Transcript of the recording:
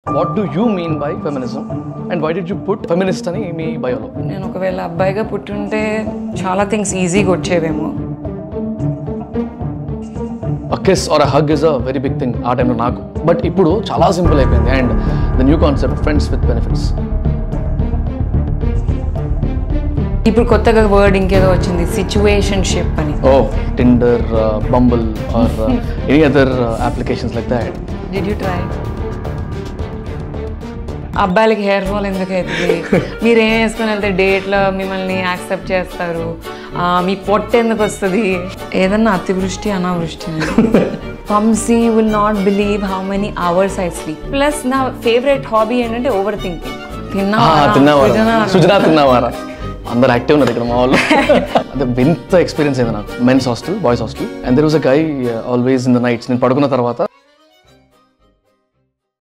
what do you mean by feminism and why did you put feminist అని మీ బయోలో నేను ఒకవేళ అబ్బాయిగా పుట్టుంటే చాలా థింగ్స్ ఈజీగా వచ్చేవేమో kiss or hug is a very big thing ఆ టైంలో నాకు బట్ ఇప్పుడు చాలా సింపుల్ అయిపోయింది and the new concept friends with benefits ఇప్పుడు కొత్తగా వర్డ్ ఇంకేదో వచ్చింది సిచ్యువేషన్షిప్ అని ఓ Tinder Bumble or any other applications like that did you try అబ్బాయిలకి హెయిర్ ఫాల్ ఎందుకు అవుతుంది మీరు ఏం వేసుకొని వెళ్తే డేట్లో మిమ్మల్ని యాక్సెప్ట్ చేస్తారు ఆ, మీ పొట్ట ఎందుకు వస్తుంది ఏదన్నా అతివృష్టి అనావృష్టి పంసీ will not believe how many hours I sleep plus నా ఫేవరెట్ హాబీ ఏంటంటే ఓవర్ థింకింగ్ తిన్నావారా సుజనా తిన్నావారా అందరు యాక్టివ్ ఉన్నారు ఇక్కడ మా వాళ్ళు అదే వింత ఎక్స్పీరియన్స్ అయింది నాకు men's hostel boys hostel and there was a guy always in the nights నేను పడుకున్న తర్వాత